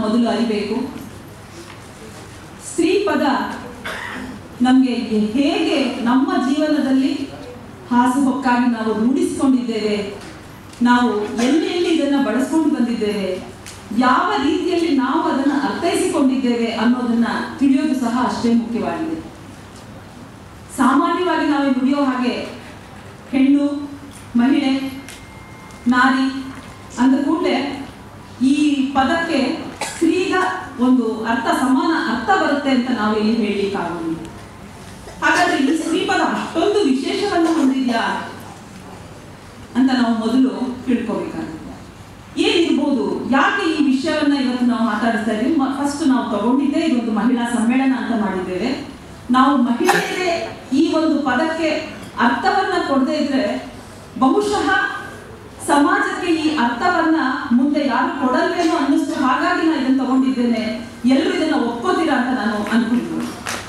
ಮೊದಲು ಅರಿಬೇಕು ಸ್ತ್ರೀ ಪದ ನಮಗೆ ಹೇಗೆ ನಮ್ಮ ಜೀವನದಲ್ಲಿ ಹಾಸುಹೊಕ್ಕಾಗಿ ನಾವು ರೂಢಿಸಿಕೊಂಡಿದ್ದೇವೆ ನಾವು ಎಲ್ಲಿ ಎಲ್ಲಿ ಇದನ್ನು ಬಳಸ್ಕೊಂಡು ಬಂದಿದ್ದೇವೆ ಯಾವ ರೀತಿಯಲ್ಲಿ ನಾವು ಅದನ್ನು ಅರ್ಥೈಸಿಕೊಂಡಿದ್ದೇವೆ ಅನ್ನೋದನ್ನ ತಿಳಿಯೋದು ಸಹ ಅಷ್ಟೇ ಮುಖ್ಯವಾಗಿದೆ ಸಾಮಾನ್ಯವಾಗಿ ನಾವು ನುಡಿಯೋ ಹಾಗೆ ಹೆಣ್ಣು ಮಹಿಳೆ ನಾರಿ ಅಂದ ಕೂಡಲೇ ಈ ಪದಕ್ಕೆ ಸ್ತ್ರೀಗ ಒಂದು ಅರ್ಥ ಸಮಾನ ಅರ್ಥ ಬರುತ್ತೆ ಅಂತ ನಾವು ಇಲ್ಲಿ ಹೇಳಲಿಕ್ಕಾಗೋದಿಲ್ಲ ಹಾಗಾದ್ರೆ ಈ ಸ್ತ್ರೀ ಪದ ಅಷ್ಟೊಂದು ವಿಶೇಷವನ್ನು ಹೊಂದಿದ್ಯಾ ಅಂತ ನಾವು ಮೊದಲು ತಿಳ್ಕೊಬೇಕಾಗುತ್ತೆ ಏನಿರ್ಬೋದು ಯಾಕೆ ಈ ವಿಷಯವನ್ನ ಇವತ್ತು ನಾವು ಮಾತಾಡಿಸ್ತಾ ಇದ್ದೀವಿ ಫಸ್ಟ್ ನಾವು ತಗೊಂಡಿದ್ದೇ ಇದೊಂದು ಮಹಿಳಾ ಸಮ್ಮೇಳನ ಅಂತ ಮಾಡಿದ್ದೇವೆ ನಾವು ಮಹಿಳೆಯರೇ ಈ ಒಂದು ಪದಕ್ಕೆ ಅರ್ಥವನ್ನ ಕೊಡದೇ ಇದ್ರೆ ಬಹುಶಃ ಸಮಾಜಕ್ಕೆ ಈ ಅರ್ಥವನ್ನ ಮುಂದೆ ಯಾರು ಕೊಡಲ್ವೇನೋ ಅನ್ನಿಸ್ತು ಹಾಗಾಗಿ ನಾನು ಇದನ್ನು ತಗೊಂಡಿದ್ದೇನೆ ಎಲ್ಲರೂ ಇದನ್ನ ಒಪ್ಕೋತೀರಾ ಅಂತ ನಾನು ಅನ್ಕೊಂಡಿದ್ದೀನಿ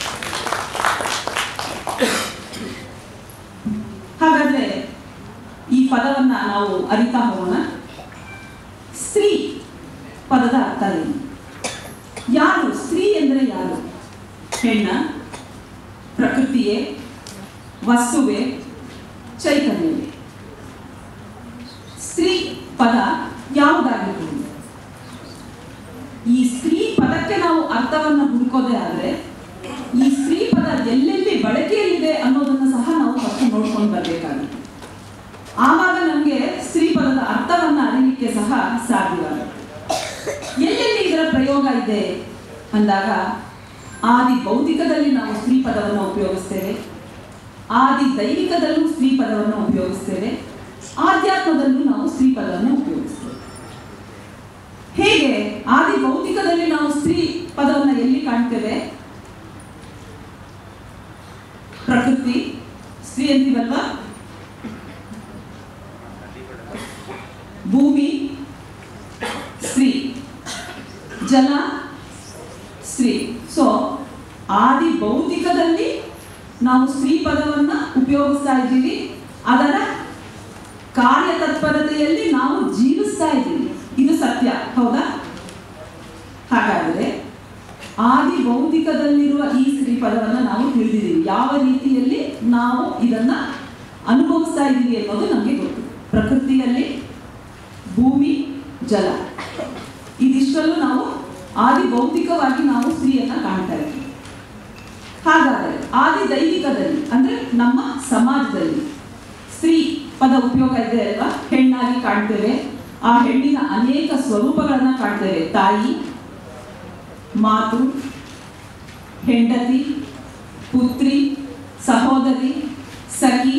ಹಾಗಾದ್ರೆ ಈ ಪದವನ್ನ ನಾವು ಅರಿತಾ ಹೋಗೋಣ ಸ್ತ್ರೀ ಪದದ ಅರ್ಥ ಏನು ಯಾರು ಸ್ತ್ರೀ ಎಂದರೆ ಯಾರು ಹೆಣ್ಣ ಪ್ರಕೃತಿಯೇ ವಸ್ತುವೆ ಚೈತನ್ಯವೇ ಸ್ತ್ರೀ ಪದ ಯಾವುದಾಗಿರ್ಬೋದು ಈ ಸ್ತ್ರೀ ಪದಕ್ಕೆ ನಾವು ಅರ್ಥವನ್ನು ಹುಡುಕೋದೇ ಆದರೆ ಈ ಸ್ತ್ರೀ ಪದ ಎಲ್ಲೆಲ್ಲಿ ಬಳಕೆಯಲ್ಲಿದೆ ಅನ್ನೋದನ್ನು ಸಹ ನಾವು ಫಸ್ಟ್ ನೋಡ್ಕೊಂಡು ಬರಬೇಕಾಗುತ್ತೆ ಆವಾಗ ನಮಗೆ ಸ್ತ್ರೀ ಪದದ ಅರ್ಥವನ್ನು ಅರಿಲಿಕ್ಕೆ ಸಹ ಸಾಧ್ಯವಾಗುತ್ತೆ ಎಲ್ಲೆಲ್ಲಿ ಇದರ ಪ್ರಯೋಗ ಇದೆ ಅಂದಾಗ ಆದಿ ಭೌತಿಕದಲ್ಲಿ ನಾವು ಸ್ತ್ರೀ ಪದವನ್ನು ಉಪಯೋಗಿಸ್ತೇವೆ ಆದಿ ದೈವಿಕದಲ್ಲೂ ಸ್ತ್ರೀ ಪದವನ್ನು ಉಪಯೋಗಿಸ್ತೇವೆ ಆಧ್ಯಾತ್ಮದಲ್ಲೂ ನಾವು ಸ್ತ್ರೀ ಪದವನ್ನು ಉಪಯೋಗಿಸ್ತೇವೆ ಹೇಗೆ ಆದಿ ಭೌತಿಕದಲ್ಲಿ ನಾವು ಸ್ತ್ರೀ ಪದವನ್ನು ಎಲ್ಲಿ ಕಾಣ್ತೇವೆ ಪ್ರಕೃತಿ ಸ್ತ್ರೀ ಅಂತೀವಲ್ವಾ ಭೂಮಿ ಸ್ತ್ರೀ ಜಲ ಸ್ತ್ರೀ ಸೊ ಆದಿ ಭೌತಿಕದಲ್ಲಿ ನಾವು ಸ್ತ್ರೀ ಪದವನ್ನ ಉಪಯೋಗಿಸ್ತಾ ಇದ್ದೀವಿ ಅದರ ಕಾರ್ಯತತ್ಪರತೆಯಲ್ಲಿ ನಾವು ಜೀವಿಸ್ತಾ ಇದ್ದೀವಿ ಇದು ಸತ್ಯ ಹೌದಾ ಹಾಗಾದರೆ ಆದಿ ಭೌತಿಕದಲ್ಲಿರುವ ಈ ಸ್ತ್ರೀ ಪದವನ್ನು ನಾವು ತಿಳಿದಿದ್ದೀವಿ ಯಾವ ರೀತಿಯಲ್ಲಿ ನಾವು ಇದನ್ನ ಅನುಭವಿಸ್ತಾ ಇದ್ದೀವಿ ಅನ್ನೋದು ನಮಗೆ ಗೊತ್ತು ಪ್ರಕೃತಿಯಲ್ಲಿ ಭೂಮಿ ಜಲ ಇದಿಷ್ಟಲ್ಲೂ ನಾವು ಆದಿ ಭೌತಿಕವಾಗಿ ನಾವು ಸ್ತ್ರೀಯನ್ನ ಕಾಣ್ತಾ ಇದ್ದೀವಿ ಹಾಗಾದರೆ ಆದಿ ದೈವಿಕದಲ್ಲಿ ಅಂದ್ರೆ ನಮ್ಮ ಸಮಾಜದಲ್ಲಿ ಸ್ತ್ರೀ ಪದ ಉಪಯೋಗ ಇದೆ ಅಲ್ವಾ ಹೆಣ್ಣಾಗಿ ಕಾಣ್ತೇವೆ ಆ ಹೆಣ್ಣಿನ ಅನೇಕ ಸ್ವರೂಪಗಳನ್ನ ಕಾಣ್ತೇವೆ ತಾಯಿ ಮಾತು ಹೆಂಡತಿ ಪುತ್ರಿ ಸಹೋದರಿ ಸಖಿ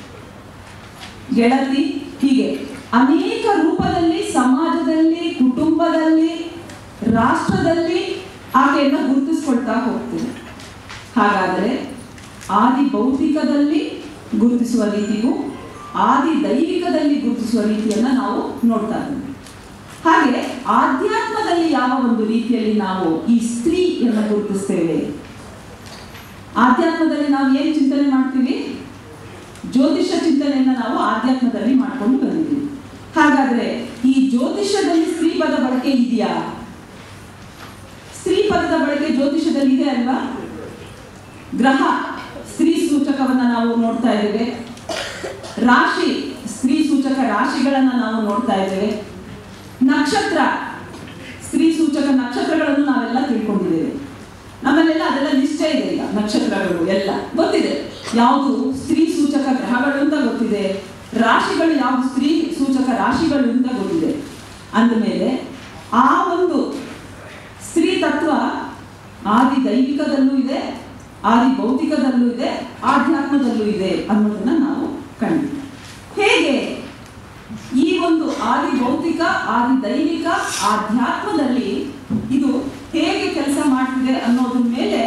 ಗೆಳತಿ ಹೀಗೆ ಅನೇಕ ರೂಪದಲ್ಲಿ ಸಮಾಜದಲ್ಲಿ ಕುಟುಂಬದಲ್ಲಿ ರಾಷ್ಟ್ರದಲ್ಲಿ ಆಕೆಯನ್ನು ಗುರುತಿಸ್ಕೊಳ್ತಾ ಹೋಗ್ತೀವಿ ಹಾಗಾದರೆ ಆದಿ ಭೌತಿಕದಲ್ಲಿ ಗುರುತಿಸುವ ರೀತಿಯು ಆದಿ ದೈವಿಕದಲ್ಲಿ ಗುರುತಿಸುವ ರೀತಿಯನ್ನ ನಾವು ನೋಡ್ತಾ ಇದ್ದೀವಿ ಹಾಗೆ ಆಧ್ಯಾತ್ಮದಲ್ಲಿ ಯಾವ ಒಂದು ರೀತಿಯಲ್ಲಿ ನಾವು ಈ ಸ್ತ್ರೀಯನ್ನು ಗುರುತಿಸ್ತೇವೆ ಆಧ್ಯಾತ್ಮದಲ್ಲಿ ನಾವು ಏನು ಚಿಂತನೆ ಮಾಡ್ತೀವಿ ಜ್ಯೋತಿಷ ಚಿಂತನೆಯನ್ನ ನಾವು ಆಧ್ಯಾತ್ಮದಲ್ಲಿ ಮಾಡ್ಕೊಂಡು ಬಂದಿದ್ದೀವಿ ಹಾಗಾದ್ರೆ ಈ ಜ್ಯೋತಿಷದಲ್ಲಿ ಸ್ತ್ರೀ ಪದ ಬಳಕೆ ಇದೆಯಾ ಸ್ತ್ರೀ ಪದದ ಬಳಕೆ ಜ್ಯೋತಿಷದಲ್ಲಿ ಇದೆ ಅಲ್ವಾ ಗ್ರಹ ಸ್ತ್ರೀ ಸೂಚಕವನ್ನ ನಾವು ನೋಡ್ತಾ ಇದ್ದೇವೆ ರಾಶಿ ಸ್ತ್ರೀ ಸೂಚಕ ರಾಶಿಗಳನ್ನ ನಾವು ನೋಡ್ತಾ ಇದ್ದೇವೆ ನಕ್ಷತ್ರ ಸ್ತ್ರೀ ಸೂಚಕ ನಕ್ಷತ್ರಗಳನ್ನು ನಾವೆಲ್ಲ ತಿಳ್ಕೊಂಡಿದ್ದೇವೆ ನಮ್ಮಲ್ಲೆಲ್ಲ ಅದೆಲ್ಲ ನಿಶ್ಚಯ ಇದೆ ಈಗ ನಕ್ಷತ್ರಗಳು ಎಲ್ಲ ಗೊತ್ತಿದೆ ಯಾವುದು ಸ್ತ್ರೀ ಸೂಚಕ ಗ್ರಹಗಳು ಅಂತ ಗೊತ್ತಿದೆ ರಾಶಿಗಳು ಯಾವುದು ಸ್ತ್ರೀ ಸೂಚಕ ರಾಶಿಗಳು ಅಂತ ಗೊತ್ತಿದೆ ಅಂದಮೇಲೆ ಆ ಒಂದು ಸ್ತ್ರೀ ತತ್ವ ಆದಿ ದೈವಿಕದಲ್ಲೂ ಇದೆ ಆದಿ ಭೌತಿಕದಲ್ಲೂ ಇದೆ ಆಧ್ಯಾತ್ಮದಲ್ಲೂ ಇದೆ ಅನ್ನೋದನ್ನ ನಾವು ಕಂಡು ಹೇಗೆ ಈ ಒಂದು ಆದಿ ಭೌತಿಕ ಆದಿ ದೈವಿಕ ಆಧ್ಯಾತ್ಮದಲ್ಲಿ ಇದು ಹೇಗೆ ಕೆಲಸ ಮಾಡ್ತಿದೆ ಅನ್ನೋದ್ರ ಮೇಲೆ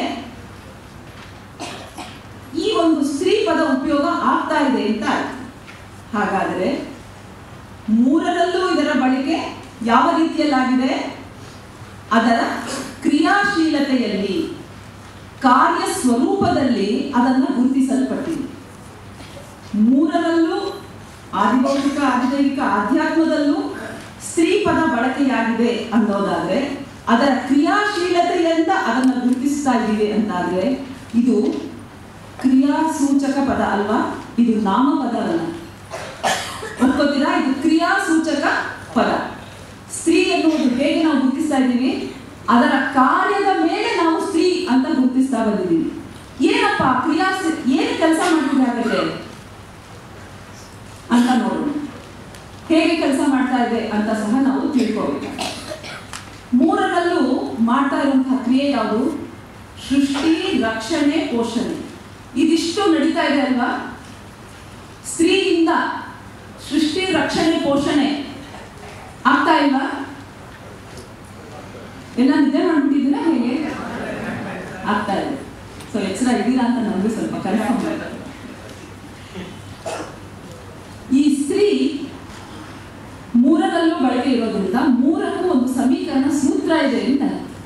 ಈ ಒಂದು ಸ್ತ್ರೀ ಪದ ಉಪಯೋಗ ಆಗ್ತಾ ಇದೆ ಅಂತ ಆಯ್ತು ಹಾಗಾದರೆ ಮೂರರಲ್ಲೂ ಇದರ ಬಳಕೆ ಯಾವ ರೀತಿಯಲ್ಲಾಗಿದೆ ಅದರ ಕ್ರಿಯಾಶೀಲತೆಯಲ್ಲಿ ಕಾರ್ಯ ಸ್ವರೂಪದಲ್ಲಿ ಅದನ್ನು ಗುರುತಿಸಲ್ಪಟ್ಟಿದೆ ಮೂರರಲ್ಲೂ ಆದಿಭೌತಿಕ ಆದಿದೈವಿಕ ಆಧ್ಯಾತ್ಮದಲ್ಲೂ ಸ್ತ್ರೀ ಪದ ಬಳಕೆಯಾಗಿದೆ ಅನ್ನೋದಾದ್ರೆ ಅದರ ಕ್ರಿಯಾಶೀಲತೆಯಿಂದ ಅದನ್ನು ಗುರುತಿಸ್ತಾ ಇದ್ದೀವಿ ಅಂತಾದ್ರೆ ಇದು ಕ್ರಿಯಾಸೂಚಕ ಪದ ಅಲ್ವಾ ಇದು ನಾಮಪದ ಅಲ್ಲ ಒಪ್ಕೋತೀರಾ ಇದು ಕ್ರಿಯಾಸೂಚಕ ಪದ ಸ್ತ್ರೀ ಎನ್ನುವುದು ಹೇಗೆ ನಾವು ಗುರುತಿಸ್ತಾ ಇದ್ದೀವಿ ಅದರ ಕಾರ್ಯದ ಮೇಲೆ ನಾವು ಸ್ತ್ರೀ ಅಂತ ಗುರುತಿಸ್ತಾ ಬಂದಿದ್ದೀವಿ ಏನಪ್ಪ ಕ್ರಿಯಾ ಏನು ಕೆಲಸ ಮಾಡ್ತಿದ್ದಾರೆ ಅಂತ ನೋಡೋಣ ಹೇಗೆ ಕೆಲಸ ಮಾಡ್ತಾ ಇದೆ ಅಂತ ಸಹ ನಾವು ತಿಳ್ಕೋಬೇಕು ಮೂರರಲ್ಲೂ ಮಾಡ್ತಾ ಇರುವಂತಹ ಕ್ರಿಯೆ ಯಾವುದು ಸೃಷ್ಟಿ ರಕ್ಷಣೆ ಪೋಷಣೆ ಇದಿಷ್ಟು ನಡೀತಾ ಇದೆ ಅಲ್ವಾ ಸ್ತ್ರೀಯಿಂದ ಸೃಷ್ಟಿ ರಕ್ಷಣೆ ಪೋಷಣೆ ಆಗ್ತಾ ಇಲ್ವಾ ಎಲ್ಲ ನಿದ್ದೆ ಮಾಡ್ಬಿಟ್ಟಿದ್ದೀರಾ ಹೇಗೆ ಆಗ್ತಾ ಇದೆ ಸೊ ಎಚ್ಚರ ಇದ್ದೀರಾ ಅಂತ ನಮಗೂ ಸ್ವಲ್ಪ ಕನ್ಫರ್ಮ್ ಈ ಸ್ತ್ರೀ ಮೂರರಲ್ಲೂ ಬಳಕೆ ಇರೋದ್ರಿಂದ ಮೂರಕ್ಕೂ ಒಂದು ಸಮೀಕರಣ ಸೂತ್ರ ಇದೆ ಅಂತ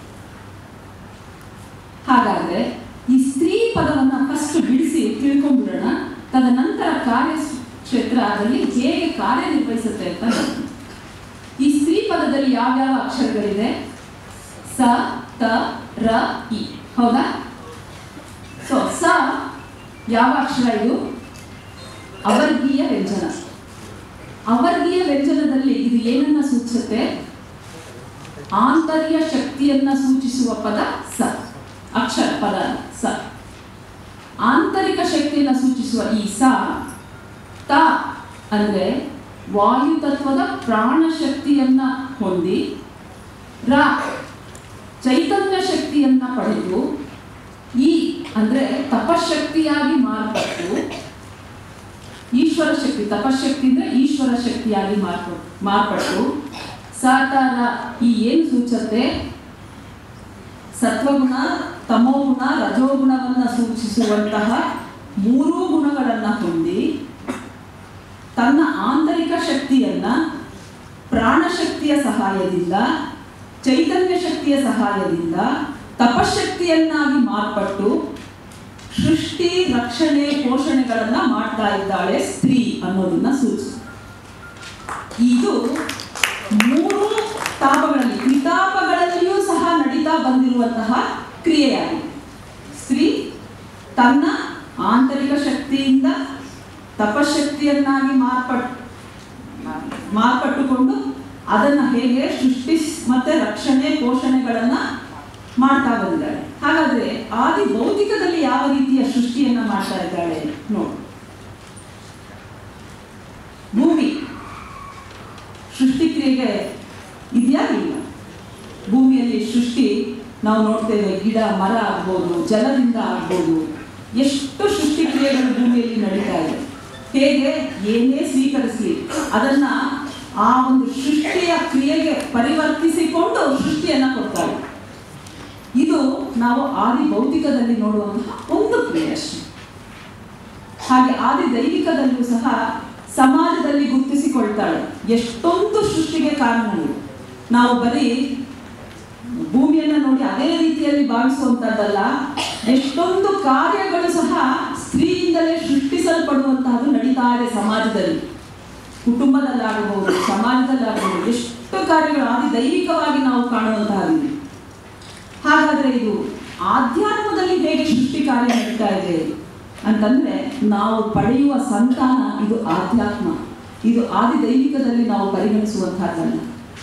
ಹಾಗಾದ್ರೆ ಈ ಸ್ತ್ರೀ ಪದವನ್ನ ಫಸ್ಟ್ ಬಿಡಿಸಿ ತಿಳ್ಕೊಂಡ್ಬಿಡೋಣ ತದನಂತರ ಕಾರ್ಯ ಕ್ಷೇತ್ರದಲ್ಲಿ ಹೇಗೆ ಕಾರ್ಯನಿರ್ವಹಿಸುತ್ತೆ ಅಂತ ನೋಡೋಣ. ಈ ಸ್ತ್ರೀ ಪದದಲ್ಲಿ ಯಾವ್ಯಾವ ಅಕ್ಷರಗಳಿದೆ ಸ ತ ರ ಇ ಹೌದಾ ಸೊ ಸ ಯಾವ ಅಕ್ಷರ ಇದು ಅವರ್ಗೀಯ ವ್ಯಂಜನ ಅವರ್ಗೀಯ ವ್ಯಂಜನದಲ್ಲಿ ಇದು ಏನನ್ನ ಸೂಚಿಸುತ್ತೆ ಆಂತರ್ಯ ಶಕ್ತಿಯನ್ನ ಸೂಚಿಸುವ ಪದ ಸ ಅಕ್ಷರ ಪದ ಸ ಆಂತರಿಕ ಶಕ್ತಿಯನ್ನ ಸೂಚಿಸುವ ಈ ಸ ತ ಅಂದ್ರೆ ವಾಯು ತತ್ವದ ಪ್ರಾಣ ಶಕ್ತಿಯನ್ನ ಹೊಂದಿ ರ ಚೈತನ್ಯ ಶಕ್ತಿಯನ್ನ ಪಡೆದು ಈ ಅಂದ್ರೆ ತಪಶಕ್ತಿಯಾಗಿ ಮಾರ್ಪಟ್ಟು ಈಶ್ವರ ಶಕ್ತಿ ತಪಶಕ್ತಿ ಅಂದ್ರೆ ಈಶ್ವರ ಶಕ್ತಿಯಾಗಿ ಮಾರ್ಪ ಮಾರ್ಪಟ್ಟು ಸಾಕಾರ ಈ ಏನು ಸೂಚತೆ ಸತ್ವಗುಣ ತಮೋಗುಣ ರಜೋಗುಣವನ್ನ ಸೂಚಿಸುವಂತಹ ಮೂರೂ ಗುಣಗಳನ್ನ ಹೊಂದಿ ತನ್ನ ಆಂತರಿಕ ಶಕ್ತಿಯನ್ನ ಪ್ರಾಣಶಕ್ತಿಯ ಸಹಾಯದಿಂದ ಚೈತನ್ಯ ಶಕ್ತಿಯ ಸಹಾಯದಿಂದ ತಪಶಕ್ತಿಯನ್ನಾಗಿ ಮಾರ್ಪಟ್ಟು ಸೃಷ್ಟಿ ರಕ್ಷಣೆ ಪೋಷಣೆಗಳನ್ನ ಮಾಡ್ತಾ ಇದ್ದಾಳೆ ಸ್ತ್ರೀ ಅನ್ನೋದನ್ನ ಸೂಚಿಸ ಇದು ಮೂರು ತಾಪಗಳಲ್ಲಿ ತ್ರಿತಾಪಗಳಲ್ಲಿಯೂ ಸಹ ನಡೀತಾ ಬಂದಿರುವಂತಹ ಕ್ರಿಯೆಯಾಗಿದೆ ಸ್ತ್ರೀ ತನ್ನ ಆಂತರಿಕ ಶಕ್ತಿಯಿಂದ ತಪಶಕ್ತಿಯನ್ನಾಗಿ ಮಾರ್ಪಟ್ ಮಾರ್ಪಟ್ಟುಕೊಂಡು ಅದನ್ನ ಹೇಗೆ ಸೃಷ್ಟಿ ಮತ್ತೆ ರಕ್ಷಣೆ ಪೋಷಣೆಗಳನ್ನ ಮಾಡ್ತಾ ಬಂದಿದ್ದಾಳೆ ಹಾಗಾದ್ರೆ ಆದಿ ಭೌತಿಕದಲ್ಲಿ ಯಾವ ರೀತಿಯ ಸೃಷ್ಟಿಯನ್ನ ಮಾಡ್ತಾ ಇದ್ದಾಳೆ ನೋಡಿ ಭೂಮಿ ಸೃಷ್ಟಿ ಕ್ರಿಯೆಗೆ ಇದೆಯಾ ಇಲ್ಲ ಭೂಮಿಯಲ್ಲಿ ಸೃಷ್ಟಿ ನಾವು ನೋಡ್ತೇವೆ ಗಿಡ ಮರ ಆಗ್ಬೋದು ಜಲದಿಂದ ಆಗ್ಬೋದು ಎಷ್ಟು ಸೃಷ್ಟಿ ಕ್ರಿಯೆಗಳು ಭೂಮಿಯಲ್ಲಿ ನಡೀತಾ ಇದೆ ಹೇಗೆ ಏನೇ ಸ್ವೀಕರಿಸಲಿ ಅದನ್ನ ಆ ಒಂದು ಸೃಷ್ಟಿಯ ಕ್ರಿಯೆಗೆ ಪರಿವರ್ತಿಸಿಕೊಂಡು ಸೃಷ್ಟಿಯನ್ನ ಕೊಡ್ತಾರೆ ಇದು ನಾವು ಆದಿ ಭೌತಿಕದಲ್ಲಿ ನೋಡುವಂತಹ ಒಂದು ಕ್ರಿಯೆ ಅಷ್ಟೇ ಹಾಗೆ ಆದಿ ದೈವಿಕದಲ್ಲೂ ಸಹ ಸಮಾಜದಲ್ಲಿ ಗುರುತಿಸಿಕೊಳ್ತಾಳೆ ಎಷ್ಟೊಂದು ಸೃಷ್ಟಿಗೆ ಕಾರಣಗಳು ನಾವು ಬರೀ ಭೂಮಿಯನ್ನ ನೋಡಿ ಅದೇ ರೀತಿಯಲ್ಲಿ ಭಾವಿಸುವಂತದ್ದಲ್ಲ ಎಷ್ಟೊಂದು ಕಾರ್ಯಗಳು ಸಹ ಸ್ತ್ರೀಯಿಂದಲೇ ಸೃಷ್ಟಿಸಲ್ಪಡುವಂತಹದ್ದು ನಡೀತಾ ಇದೆ ಸಮಾಜದಲ್ಲಿ ಕುಟುಂಬದಲ್ಲಾಗಬಹುದು ಸಮಾಜದಲ್ಲಾಗಬಹುದು ಎಷ್ಟು ಕಾರ್ಯಗಳು ಆದಿ ದೈವಿಕವಾಗಿ ನಾವು ಕಾಣುವಂತಹದ್ದು ಹಾಗಾದ್ರೆ ಇದು ಆಧ್ಯಾತ್ಮದಲ್ಲಿ ಹೇಗೆ ಸೃಷ್ಟಿ ಕಾರ್ಯ ನಡೀತಾ ಇದೆ ಅಂತಂದ್ರೆ ನಾವು ಪಡೆಯುವ ಸಂತಾನ ಇದು ಆಧ್ಯಾತ್ಮ ಇದು ಆದಿ ದೈವಿಕದಲ್ಲಿ ನಾವು ಪರಿಗಣಿಸುವಂತಹದ್ದಲ್ಲ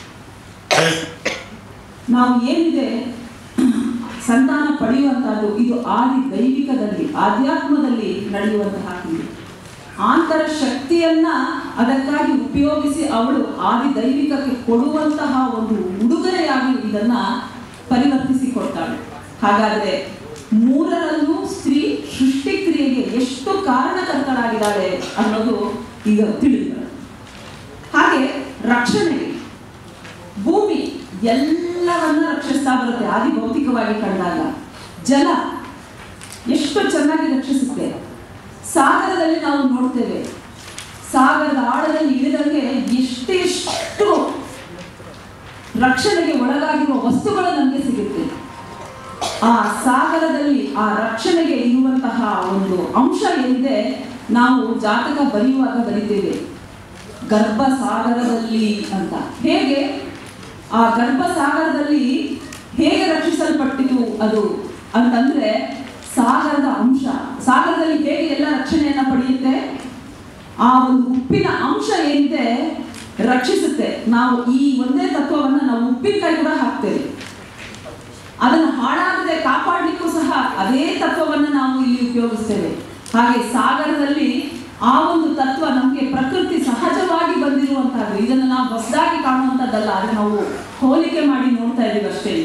ನಾವು ಏನಿದೆ ಸಂತಾನ ಪಡೆಯುವಂತಹದ್ದು ಇದು ಆದಿ ದೈವಿಕದಲ್ಲಿ ಆಧ್ಯಾತ್ಮದಲ್ಲಿ ನಡೆಯುವಂತಹ ಕ್ರಿಯೆ ಆಂತರ ಶಕ್ತಿಯನ್ನ ಅದಕ್ಕಾಗಿ ಉಪಯೋಗಿಸಿ ಅವಳು ಆದಿ ದೈವಿಕಕ್ಕೆ ಕೊಡುವಂತಹ ಒಂದು ಉಡುಗೊರೆಯಾಗಿ ಇದನ್ನ ಪರಿವರ್ತಿಸಿ ಕೊಡ್ತಾಳೆ ಹಾಗಾದ್ರೆ ಮೂರರಲ್ಲೂ ಸ್ತ್ರೀ ಸೃಷ್ಟಿ ಕ್ರಿಯೆಗೆ ಎಷ್ಟು ಕಾರಣಕರ್ತರಾಗಿದ್ದಾಳೆ ಅನ್ನೋದು ಈಗ ತಿಳಿದ ಹಾಗೆ ರಕ್ಷಣೆಗೆ ಭೂಮಿ ಎಲ್ಲವನ್ನ ರಕ್ಷಿಸ್ತಾ ಬರುತ್ತೆ ಆದಿ ಭೌತಿಕವಾಗಿ ಕಂಡಾಗ ಜಲ ಎಷ್ಟು ಚೆನ್ನಾಗಿ ರಕ್ಷಿಸುತ್ತೆ ಸಾಗರದಲ್ಲಿ ನಾವು ನೋಡ್ತೇವೆ ಸಾಗರದ ಆಳದಲ್ಲಿ ಇಳಿದಂಗೆ ಎಷ್ಟೆಷ್ಟು ರಕ್ಷಣೆಗೆ ಒಳಗಾಗಿರುವ ವಸ್ತುಗಳು ನಮಗೆ ಸಿಗುತ್ತೆ ಆ ಸಾಗರದಲ್ಲಿ ಆ ರಕ್ಷಣೆಗೆ ಇರುವಂತಹ ಒಂದು ಅಂಶ ಏನಿದೆ ನಾವು ಜಾತಕ ಬರೆಯುವಾಗ ಬರಿತೇವೆ ಗರ್ಭ ಸಾಗರದಲ್ಲಿ ಅಂತ ಹೇಗೆ ಆ ಗರ್ಭ ಸಾಗರದಲ್ಲಿ ಹೇಗೆ ರಕ್ಷಿಸಲ್ಪಟ್ಟಿತು ಅದು ಅಂತಂದ್ರೆ ಸಾಗರದ ಅಂಶ ಸಾಗರದಲ್ಲಿ ಹೇಗೆ ಎಲ್ಲ ರಕ್ಷಣೆಯನ್ನ ಪಡೆಯುತ್ತೆ ಆ ಒಂದು ಉಪ್ಪಿನ ಅಂಶ ಏನಿದೆ ರಕ್ಷಿಸುತ್ತೆ ನಾವು ಈ ಒಂದೇ ತತ್ವವನ್ನು ನಾವು ಉಪ್ಪಿನಕಾಯಿ ಕೂಡ ಹಾಕ್ತೇವೆ ಅದನ್ನು ಹಾಳಾಗದೆ ಕಾಪಾಡಲಿಕ್ಕೂ ಸಹ ಅದೇ ತತ್ವವನ್ನು ನಾವು ಇಲ್ಲಿ ಉಪಯೋಗಿಸ್ತೇವೆ ಹಾಗೆ ಸಾಗರದಲ್ಲಿ ಆ ಒಂದು ತತ್ವ ನಮಗೆ ಪ್ರಕೃತಿ ಸಹಜವಾಗಿ ಬಂದಿರುವಂತಹದ್ದು ಇದನ್ನು ನಾವು ಹೊಸದಾಗಿ ಕಾಣುವಂಥದ್ದಲ್ಲ ಆದರೆ ನಾವು ಹೋಲಿಕೆ ಮಾಡಿ ನೋಡ್ತಾ ಇದ್ದೀವಿ ಅಷ್ಟೇ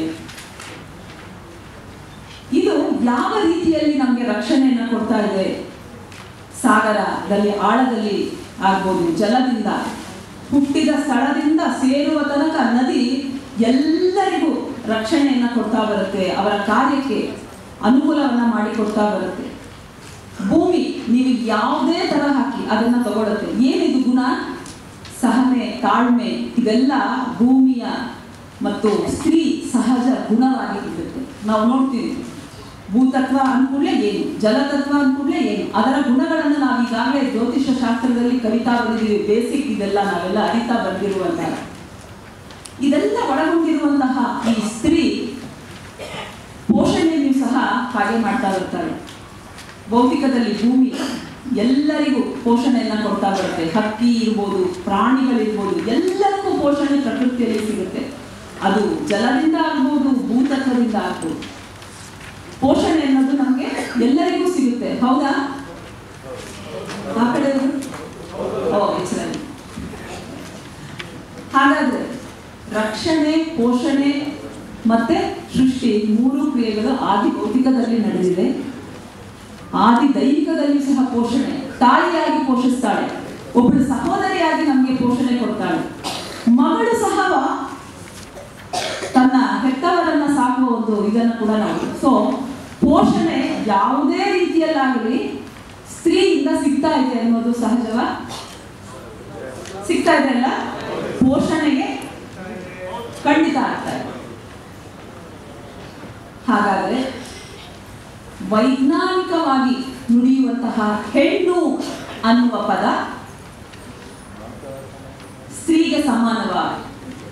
ಇದು ಯಾವ ರೀತಿಯಲ್ಲಿ ನಮಗೆ ರಕ್ಷಣೆಯನ್ನು ಕೊಡ್ತಾ ಇದೆ ಸಾಗರದಲ್ಲಿ ಆಳದಲ್ಲಿ ಆಗ್ಬೋದು ಜಲದಿಂದ ಹುಟ್ಟಿದ ಸ್ಥಳದಿಂದ ಸೇರುವ ತನಕ ನದಿ ಎಲ್ಲರಿಗೂ ರಕ್ಷಣೆಯನ್ನ ಕೊಡ್ತಾ ಬರುತ್ತೆ ಅವರ ಕಾರ್ಯಕ್ಕೆ ಅನುಕೂಲವನ್ನ ಮಾಡಿಕೊಡ್ತಾ ಬರುತ್ತೆ ಭೂಮಿ ನೀವು ಯಾವುದೇ ತರ ಹಾಕಿ ಅದನ್ನ ತಗೊಳುತ್ತೆ ಏನಿದು ಗುಣ ಸಹನೆ ತಾಳ್ಮೆ ಇದೆಲ್ಲ ಭೂಮಿಯ ಮತ್ತು ಸ್ತ್ರೀ ಸಹಜ ಗುಣವಾಗಿ ಇರುತ್ತೆ ನಾವು ನೋಡ್ತೀವಿ ಭೂತತ್ವ ಅನ್ಕೂಡ್ಲೆ ಏನು ಜಲತತ್ವ ಅನ್ಕೂಡ್ಲೆ ಏನು ಅದರ ಗುಣಗಳನ್ನು ನಾವು ಈಗಾಗಲೇ ಜ್ಯೋತಿಷ ಶಾಸ್ತ್ರದಲ್ಲಿ ಕಲಿತಾ ಬಂದಿದ್ದೀವಿ ಬೇಸಿಕ್ ಇದೆಲ್ಲ ನಾವೆಲ್ಲ ಅರಿತಾ ಬಂದಿರುವಂತಹ ಇದೆಲ್ಲ ಒಳಗೊಂಡಿರುವಂತಹ ಈ ಸ್ತ್ರೀ ಪೋಷಣೆಯನ್ನು ಸಹ ಹಾಗೆ ಮಾಡ್ತಾ ಬರ್ತಾಳೆ ಭೌತಿಕದಲ್ಲಿ ಭೂಮಿ ಎಲ್ಲರಿಗೂ ಪೋಷಣೆಯನ್ನ ಕೊಡ್ತಾ ಬರುತ್ತೆ ಹಕ್ಕಿ ಇರ್ಬೋದು ಪ್ರಾಣಿಗಳಿರ್ಬೋದು ಎಲ್ಲರಿಗೂ ಪೋಷಣೆ ಪ್ರಕೃತಿಯಲ್ಲಿ ಸಿಗುತ್ತೆ ಅದು ಜಲದಿಂದ ಆಗ್ಬೋದು ಭೂತತ್ವದಿಂದ ಆಗ್ಬೋದು ಪೋಷಣೆ ಅನ್ನೋದು ನಮಗೆ ಎಲ್ಲರಿಗೂ ಸಿಗುತ್ತೆ ಹೌದಾ ಆ ಕಡೆ ಓ ಎಕ್ಸಲೆಂಟ್ ಹಾಗಾದ್ರೆ ರಕ್ಷಣೆ ಪೋಷಣೆ ಮತ್ತೆ ಸೃಷ್ಟಿ ಮೂರು ಕ್ರಿಯೆಗಳು ಆದಿ ಭೌತಿಕದಲ್ಲಿ ನಡೆದಿದೆ ಆದಿ ದೈಹಿಕದಲ್ಲಿ ಸಹ ಪೋಷಣೆ ತಾಯಿಯಾಗಿ ಪೋಷಿಸ್ತಾಳೆ ಒಬ್ಬಳು ಸಹೋದರಿಯಾಗಿ ನಮಗೆ ಪೋಷಣೆ ಕೊಡ್ತಾಳೆ ಮಗಳು ಸಹ ತನ್ನ ಹೆತ್ತವರನ್ನ ಸಾಕುವ ಒಂದು ಇದನ್ನು ಕೂಡ ನಾವು ಸೊ ಪೋಷಣೆ ಯಾವುದೇ ರೀತಿಯಲ್ಲಾಗಲಿ ಸ್ತ್ರೀಯಿಂದ ಸಿಗ್ತಾ ಇದೆ ಅನ್ನೋದು ಸಹಜವ ಸಿಗ್ತಾ ಇದೆ ಅಲ್ಲ ಪೋಷಣೆಗೆ ಖಂಡಿತ ಆಗ್ತಾ ಇದೆ ಹಾಗಾದ್ರೆ ವೈಜ್ಞಾನಿಕವಾಗಿ ನುಡಿಯುವಂತಹ ಹೆಣ್ಣು ಅನ್ನುವ ಪದ ಸ್ತ್ರೀಗೆ ಸಮಾನವಾಗಿ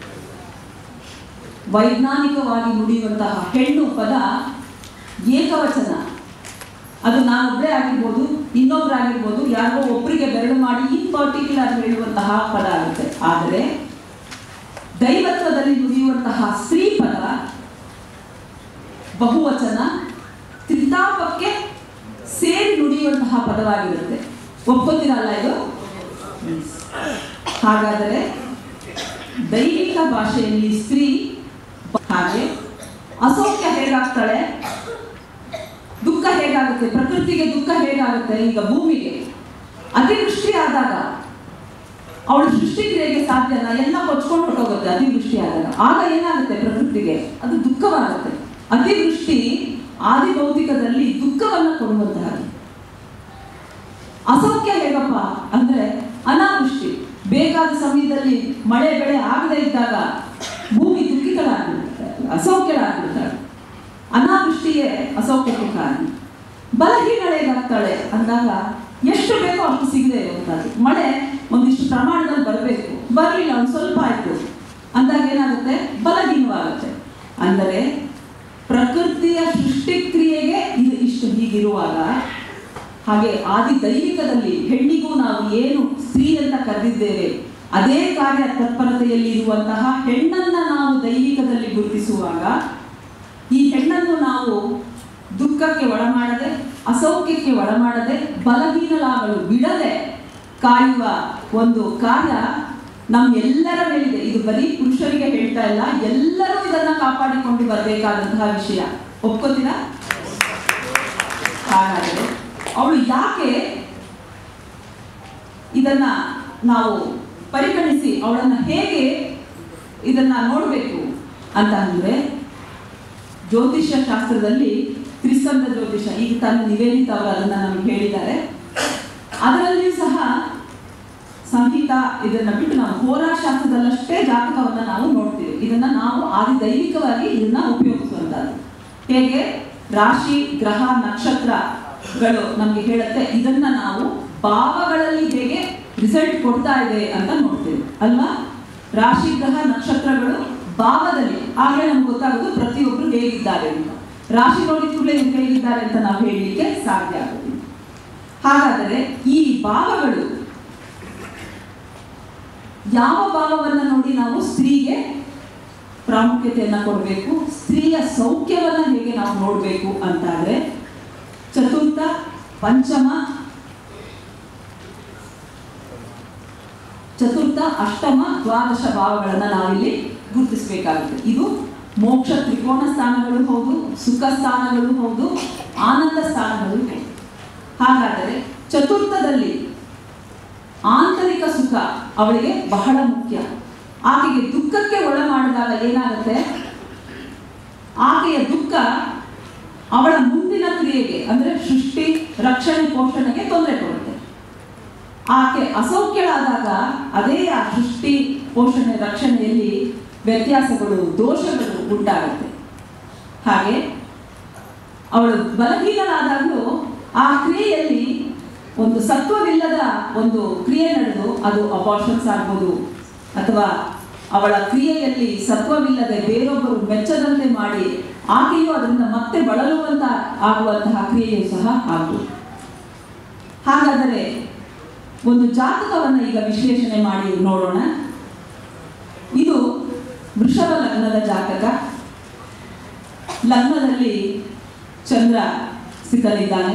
ವೈಜ್ಞಾನಿಕವಾಗಿ ನುಡಿಯುವಂತಹ ಹೆಣ್ಣು ಪದ ಏಕವಚನ ಅದು ನಾನೊಬ್ಬರೇ ಆಗಿರ್ಬೋದು ಇನ್ನೊಬ್ಬರಾಗಿರ್ಬೋದು ಯಾರಿಗೋ ಒಬ್ಬರಿಗೆ ಬೆರಳು ಮಾಡಿ ಇನ್ ಪರ್ಟಿಕ್ಯುಲರ್ ಹೇಳುವಂತಹ ಪದ ಆಗುತ್ತೆ ಆದರೆ ದೈವತ್ವದಲ್ಲಿ ನುಡಿಯುವಂತಹ ಸ್ತ್ರೀ ಪದ ಬಹುವಚನ ತ್ರಿತಾಪಕ್ಕೆ ಸೇರಿ ನುಡಿಯುವಂತಹ ಪದವಾಗಿರುತ್ತೆ ಒಪ್ಕೋತೀರಲ್ಲ ಇದು ಹಾಗಾದರೆ ದೈಹಿಕ ಭಾಷೆಯಲ್ಲಿ ಸ್ತ್ರೀ ಹಾಗೆ ಅಸೌಖ್ಯ ಹೇಗಾಗ್ತಾಳೆ ದುಃಖ ಹೇಗಾಗುತ್ತೆ ಪ್ರಕೃತಿಗೆ ದುಃಖ ಹೇಗಾಗುತ್ತೆ ಈಗ ಭೂಮಿಗೆ ಅತಿವೃಷ್ಟಿ ಆದಾಗ ಅವಳು ಸೃಷ್ಟಿ ಕ್ರಿಯೆಗೆ ಸಾಧ್ಯನ ಎಲ್ಲ ಕೊಚ್ಕೊಂಡು ಹೊಟ್ಟೋಗುತ್ತೆ ಅತಿವೃಷ್ಟಿ ಆದಾಗ ಆಗ ಏನಾಗುತ್ತೆ ಪ್ರಕೃತಿಗೆ ಅದು ದುಃಖವಾಗುತ್ತೆ ಅತಿವೃಷ್ಟಿ ಆದಿ ಭೌತಿಕದಲ್ಲಿ ದುಃಖವನ್ನು ಕೊಡುವಂತಹದ್ದು ಅಸೌಖ್ಯ ಹೇಗಪ್ಪ ಅಂದ್ರೆ ಅನಾವೃಷ್ಟಿ ಬೇಕಾದ ಸಮಯದಲ್ಲಿ ಮಳೆ ಬೆಳೆ ಆಗದೇ ಇದ್ದಾಗ ಭೂಮಿ ದುಃಖಿತಳಾಗ್ಬಿಡ್ತಾಳೆ ಅಸೌಖ್ಯಳಾಗ್ಬಿಡ್ತಾಳೆ ಅನಾವೃಷ್ಟಿಯೇ ಅಸೌಖ್ಯಕ್ಕೆ ಕಾರಣ ಬಲಹೀನಳೇಗಾಗ್ತಾಳೆ ಅಂದಾಗ ಎಷ್ಟು ಬೇಕೋ ಅಷ್ಟು ಸಿಗದೆ ಇರುವಂಥದ್ದು ಮಳೆ ಒಂದಿಷ್ಟು ಪ್ರಮಾಣದಲ್ಲಿ ಬರಬೇಕು ಬರಲಿಲ್ಲ ಒಂದು ಸ್ವಲ್ಪ ಆಯ್ತು ಅಂದಾಗ ಏನಾಗುತ್ತೆ ಬಲಹೀನವಾಗುತ್ತೆ ಅಂದರೆ ಪ್ರಕೃತಿಯ ಸೃಷ್ಟಿ ಕ್ರಿಯೆಗೆ ಇದು ಇಷ್ಟು ಹೀಗಿರುವಾಗ ಹಾಗೆ ಆದಿ ದೈವಿಕದಲ್ಲಿ ಹೆಣ್ಣಿಗೂ ನಾವು ಏನು ಸ್ತ್ರೀ ಅಂತ ಕರೆದಿದ್ದೇವೆ ಅದೇ ಕಾರ್ಯ ತತ್ಪರತೆಯಲ್ಲಿ ಇರುವಂತಹ ಹೆಣ್ಣನ್ನ ನಾವು ದೈವಿಕದಲ್ಲಿ ಗುರುತಿಸುವಾಗ ಈ ಹೆಣ್ಣನ್ನು ನಾವು ದುಃಖಕ್ಕೆ ಒಳಮಾಡದೆ ಅಸೌಖ್ಯಕ್ಕೆ ಒಳಮಾಡದೆ ಬಲಹೀನಳಾಗಲು ಬಿಡದೆ ಕಾಯುವ ಒಂದು ಕಾರ್ಯ ನಮ್ಮೆಲ್ಲರ ಮೇಲಿದೆ ಇದು ಬರೀ ಪುರುಷರಿಗೆ ಹೇಳ್ತಾ ಇಲ್ಲ ಎಲ್ಲರೂ ಇದನ್ನ ಕಾಪಾಡಿಕೊಂಡು ಬರಬೇಕಾದಂತಹ ವಿಷಯ ಒಪ್ಕೋತೀರಾ ಹಾಗಾದರೆ ಅವಳು ಯಾಕೆ ಇದನ್ನ ನಾವು ಪರಿಗಣಿಸಿ ಅವಳನ್ನ ಹೇಗೆ ಇದನ್ನ ನೋಡಬೇಕು ಅಂತ ಅಂದ್ರೆ ಜ್ಯೋತಿಷ್ಯ ಶಾಸ್ತ್ರದಲ್ಲಿ ತ್ರಿಸ್ಕಂದ ಜ್ಯೋತಿಷ ಈಗ ತಾನು ನಿವೇದಿತ ಅವರು ಅದನ್ನ ನಮಗೆ ಹೇಳಿದ್ದಾರೆ ಅದರಲ್ಲಿಯೂ ಸಹ ಸಂಹಿತ ಇದನ್ನ ಬಿಟ್ಟು ನಾವು ಹೋರಾಶಾಸ್ತ್ರದಲ್ಲಷ್ಟೇ ಜಾತಕವನ್ನ ನಾವು ನೋಡ್ತೀವಿ ಇದನ್ನ ನಾವು ಆದಿ ದೈವಿಕವಾಗಿ ಇದನ್ನ ಉಪಯೋಗಿಸುವಂತದ್ದು ಹೇಗೆ ರಾಶಿ ಗ್ರಹ ನಕ್ಷತ್ರಗಳು ನಮಗೆ ಹೇಳುತ್ತೆ ಇದನ್ನ ನಾವು ಭಾವಗಳಲ್ಲಿ ಹೇಗೆ ರಿಸಲ್ಟ್ ಕೊಡ್ತಾ ಇದೆ ಅಂತ ನೋಡ್ತೀವಿ ಅಲ್ವಾ ರಾಶಿ ಗ್ರಹ ನಕ್ಷತ್ರಗಳು ಭಾವದಲ್ಲಿ ಆಗಲೇ ನಮ್ಗೆ ಗೊತ್ತಾಗೋದು ಪ್ರತಿಯೊಬ್ಬರು ಹೇಗಿದ್ದಾರೆ ಅಂತ ರಾಶಿ ನೋಡಿದ ಕೂಡಲೇ ಇವ್ರು ಹೇಗಿದ್ದಾರೆ ಅಂತ ನಾವು ಹೇಳಲಿಕ್ಕೆ ಸಾಧ್ಯ ಆಗೋದಿಲ್ಲ ಹಾಗಾದರೆ ಈ ಭಾವಗಳು ಯಾವ ಭಾವವನ್ನು ನೋಡಿ ನಾವು ಸ್ತ್ರೀಗೆ ಪ್ರಾಮುಖ್ಯತೆಯನ್ನು ಕೊಡಬೇಕು ಸ್ತ್ರೀಯ ಸೌಖ್ಯವನ್ನ ಹೇಗೆ ನಾವು ನೋಡಬೇಕು ಅಂತಾದ್ರೆ ಚತುರ್ಥ ಪಂಚಮ ಚತುರ್ಥ ಅಷ್ಟಮ ದ್ವಾದಶ ಭಾವಗಳನ್ನು ನಾವಿಲ್ಲಿ ಗುರುತಿಸಬೇಕಾಗುತ್ತೆ ಇದು ಮೋಕ್ಷ ತ್ರಿಕೋಣ ಸ್ಥಾನಗಳು ಹೌದು ಸುಖ ಸ್ಥಾನಗಳು ಹೌದು ಆನಂದ ಸ್ಥಾನಗಳು ಹೌದು ಹಾಗಾದರೆ ಚತುರ್ಥದಲ್ಲಿ ಆಂತರಿಕ ಸುಖ ಅವಳಿಗೆ ಬಹಳ ಮುಖ್ಯ ಆಕೆಗೆ ದುಃಖಕ್ಕೆ ಒಳ ಮಾಡಿದಾಗ ಏನಾಗುತ್ತೆ ಆಕೆಯ ದುಃಖ ಅವಳ ಮುಂದಿನ ಕ್ರಿಯೆಗೆ ಅಂದ್ರೆ ಸೃಷ್ಟಿ ರಕ್ಷಣೆ ಪೋಷಣೆಗೆ ತೊಂದರೆ ಕೊಡುತ್ತೆ ಆಕೆ ಅಸೌಖ್ಯಳಾದಾಗ ಅದೇ ಆ ಸೃಷ್ಟಿ ಪೋಷಣೆ ರಕ್ಷಣೆಯಲ್ಲಿ ವ್ಯತ್ಯಾಸಗಳು ದೋಷಗಳು ಉಂಟಾಗುತ್ತೆ ಹಾಗೆ ಅವಳು ಬಲಹೀನಳಾದಾಗಲೂ ಆ ಕ್ರಿಯೆಯಲ್ಲಿ ಒಂದು ಸತ್ವವಿಲ್ಲದ ಒಂದು ಕ್ರಿಯೆ ನಡೆದು ಅದು ಅಬಾರ್ಷನ್ಸ್ ಆಗ್ಬೋದು ಅಥವಾ ಅವಳ ಕ್ರಿಯೆಯಲ್ಲಿ ಸತ್ವವಿಲ್ಲದೆ ಬೇರೊಬ್ಬರು ಮೆಚ್ಚದಂತೆ ಮಾಡಿ ಆಕೆಯು ಅದರಿಂದ ಮತ್ತೆ ಬಳಲುವಂತ ಆಗುವಂತಹ ಕ್ರಿಯೆಯು ಸಹ ಆಗ್ಬೋದು ಹಾಗಾದರೆ ಒಂದು ಜಾತಕವನ್ನು ಈಗ ವಿಶ್ಲೇಷಣೆ ಮಾಡಿ ನೋಡೋಣ ಇದು ವೃಷಭ ಲಗ್ನದ ಜಾತಕ ಲಗ್ನದಲ್ಲಿ ಚಂದ್ರ ಸ್ಥಿತನಿದ್ದಾನೆ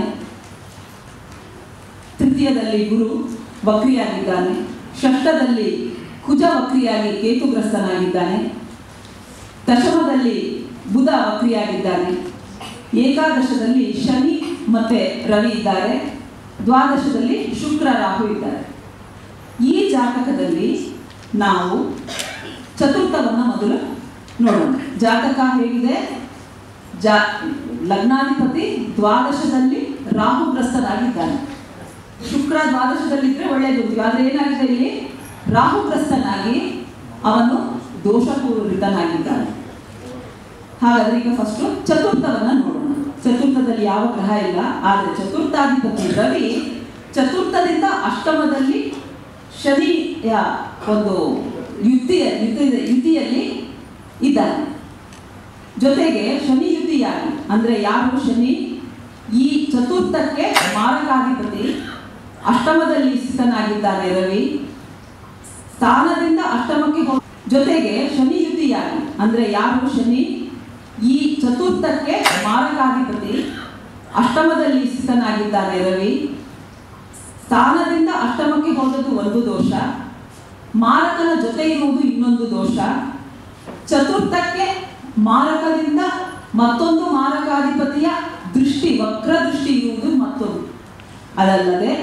ತೃತೀಯದಲ್ಲಿ ಗುರು ವಕ್ರಿಯಾಗಿದ್ದಾನೆ ಷಷ್ಠದಲ್ಲಿ ಕುಜ ವಕ್ರಿಯಾಗಿ ಕೇತುಗ್ರಸ್ತನಾಗಿದ್ದಾನೆ ದಶಮದಲ್ಲಿ ಬುಧ ವಕ್ರಿಯಾಗಿದ್ದಾನೆ ಏಕಾದಶದಲ್ಲಿ ಶನಿ ಮತ್ತೆ ರವಿ ಇದ್ದಾರೆ ದ್ವಾದಶದಲ್ಲಿ ಶುಕ್ರ ರಾಹು ಇದ್ದಾರೆ ಈ ಜಾತಕದಲ್ಲಿ ನಾವು ಚತುರ್ಥವನ್ನು ಮೊದಲು ನೋಡೋಣ ಜಾತಕ ಹೇಗಿದೆ ಜಾ ಲಗ್ನಾಧಿಪತಿ ದ್ವಾದಶದಲ್ಲಿ ರಾಹುಗ್ರಸ್ತನಾಗಿದ್ದಾನೆ ಶುಕ್ರ ದ್ವಾದಶದಲ್ಲಿದ್ರೆ ಒಳ್ಳೆಯದು ಆದ್ರೆ ಏನಾಗಿದೆ ಇಲ್ಲಿ ರಾಹುಗ್ರಸ್ತನಾಗಿ ಅವನು ದೋಷಪೂರಿತನಾಗಿದ್ದಾನೆ ಹಾಗಾದ್ರೆ ಈಗ ಫಸ್ಟ್ ಚತುರ್ಥವನ್ನ ನೋಡೋಣ ಚತುರ್ಥದಲ್ಲಿ ಯಾವ ಗ್ರಹ ಇಲ್ಲ ಆದರೆ ಚತುರ್ಥಾಧಿಪತಿ ರವಿ ಚತುರ್ಥದಿಂದ ಅಷ್ಟಮದಲ್ಲಿ ಶನಿಯ ಒಂದು ಯುದ್ಧಿಯ ಯುದ್ಧದ ಯುತಿಯಲ್ಲಿ ಇದ್ದಾನೆ ಜೊತೆಗೆ ಶನಿ ಯುತಿಯಾಗಿ ಅಂದ್ರೆ ಯಾರು ಶನಿ ಈ ಚತುರ್ಥಕ್ಕೆ ಮಾರಕಾಧಿಪತಿ ಅಷ್ಟಮದಲ್ಲಿ ಸ್ಥಿತನಾಗಿದ್ದಾನೆ ರವಿ ಸ್ಥಾನದಿಂದ ಅಷ್ಟಮಕ್ಕೆ ಹೋಗ ಜೊತೆಗೆ ಶನಿ ಯುತಿಯಾಗಿ ಅಂದ್ರೆ ಯಾರು ಶನಿ ಈ ಚತುರ್ಥಕ್ಕೆ ಮಾರಕಾಧಿಪತಿ ಅಷ್ಟಮದಲ್ಲಿ ಸ್ಥಿತನಾಗಿದ್ದಾನೆ ರವಿ ಸ್ಥಾನದಿಂದ ಅಷ್ಟಮಕ್ಕೆ ಹೋದದ್ದು ಒಂದು ದೋಷ ಮಾರಕನ ಜೊತೆ ಇರುವುದು ಇನ್ನೊಂದು ದೋಷ ಚತುರ್ಥಕ್ಕೆ ಮಾರಕದಿಂದ ಮತ್ತೊಂದು ಮಾರಕಾಧಿಪತಿಯ ದೃಷ್ಟಿ ವಕ್ರ ದೃಷ್ಟಿ ಇರುವುದು ಮತ್ತೊಂದು ಅದಲ್ಲದೆ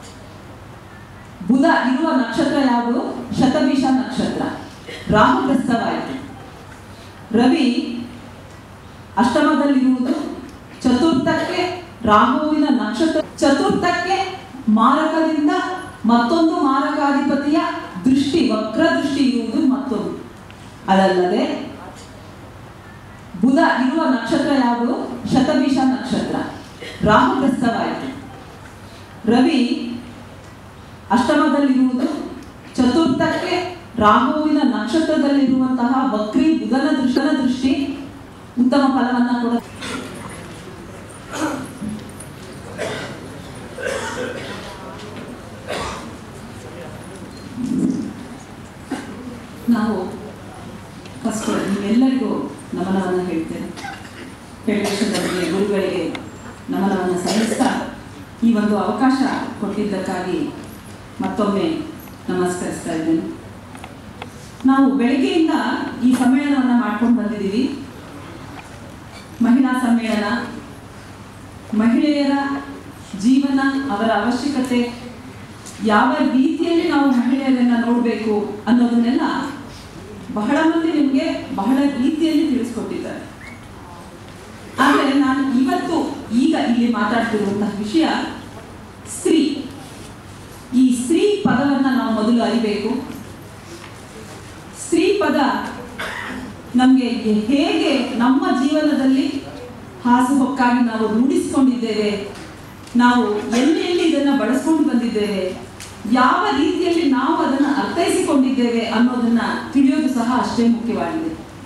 ಬುಧ ಇರುವ ನಕ್ಷತ್ರ ಯಾವುದು ಶತಭಿಷ ನಕ್ಷತ್ರ ರಾಹುಗ್ರಸ್ತವಾಯಿತು ರವಿ ಅಷ್ಟಮದಲ್ಲಿರುವುದು ಚತುರ್ಥಕ್ಕೆ ರಾಹುವಿನ ನಕ್ಷತ್ರ ಚತುರ್ಥಕ್ಕೆ ಮಾರಕದಿಂದ ಮತ್ತೊಂದು ಮಾರಕಾಧಿಪತಿಯ ದೃಷ್ಟಿ ವಕ್ರ ದೃಷ್ಟಿ ಇರುವುದು ಮತ್ತೊಂದು ಅದಲ್ಲದೆ ಬುಧ ಇರುವ ನಕ್ಷತ್ರ ಯಾವುದು ಶತಭಿಷ ನಕ್ಷತ್ರ ರಾಹುಗ್ರಸ್ತವಾಯಿತು ರವಿ ಅಷ್ಟಮದಲ್ಲಿರುವುದು ಚತುರ್ಥಕ್ಕೆ ರಾಹುವಿನ ನಕ್ಷತ್ರದಲ್ಲಿರುವಂತಹ ವಕ್ರಿ ಬುಧನ ದೃಷ್ಟನ ದೃಷ್ಟಿ ಉತ್ತಮ ಫಲವನ್ನ ಕೊಡ ನಾವು ಫಸ್ಟ್ ನಿಮ್ಮೆಲ್ಲರಿಗೂ ನಮನವನ್ನು ಹೇಳ್ತೇನೆ ಹೇಳಬೇಕಂದ್ರೆ ಗುರುಗಳಿಗೆ ನಮನವನ್ನು ಸಲ್ಲಿಸ್ತಾ ಈ ಒಂದು ಅವಕಾಶ ಕೊಟ್ಟಿದ್ದಕ್ಕಾಗಿ ಮತ್ತೊಮ್ಮೆ ನಮಸ್ಕರಿಸ್ತಾ ಇದ್ದೇನೆ ನಾವು ಬೆಳಗ್ಗೆಯಿಂದ ಈ ಸಮ್ಮೇಳನವನ್ನು ಮಾಡ್ಕೊಂಡು ಬಂದಿದ್ದೀವಿ ಮಹಿಳಾ ಸಮ್ಮೇಳನ ಮಹಿಳೆಯರ ಜೀವನ ಅವರ ಅವಶ್ಯಕತೆ ಯಾವ ರೀತಿಯಲ್ಲಿ ನಾವು ಮಹಿಳೆಯರನ್ನ ನೋಡಬೇಕು ಅನ್ನೋದನ್ನೆಲ್ಲ ಬಹಳ ಮಂದಿ ನಿಮಗೆ ಬಹಳ ರೀತಿಯಲ್ಲಿ ತಿಳಿಸ್ಕೊಟ್ಟಿದ್ದಾರೆ ಆದರೆ ನಾನು ಇವತ್ತು ಈಗ ಇಲ್ಲಿ ಮಾತಾಡ್ತಿರುವಂತಹ ವಿಷಯ ಸ್ತ್ರೀ ಈ ಸ್ತ್ರೀ ಪದವನ್ನ ನಾವು ಮೊದಲು ಅರಿಬೇಕು ಸ್ತ್ರೀ ಪದ ನಮಗೆ ಹೇಗೆ ನಮ್ಮ ಜೀವನದಲ್ಲಿ ಹಾಸುಹೊಕ್ಕಾಗಿ ನಾವು ರೂಢಿಸಿಕೊಂಡಿದ್ದೇವೆ ನಾವು ಎಲ್ಲಿ ಎಲ್ಲಿ ಇದನ್ನ ಬಳಸ್ಕೊಂಡು ಬಂದಿದ್ದೇವೆ ಯಾವ ರೀತಿಯಲ್ಲಿ ನಾವು ಅದನ್ನು ಅರ್ಥೈಸಿಕೊಂಡಿದ್ದೇವೆ ಅನ್ನೋದನ್ನ ತಿಳಿಯೋದು ಸಹ ಅಷ್ಟೇ ಮುಖ್ಯವಾಗಿದೆ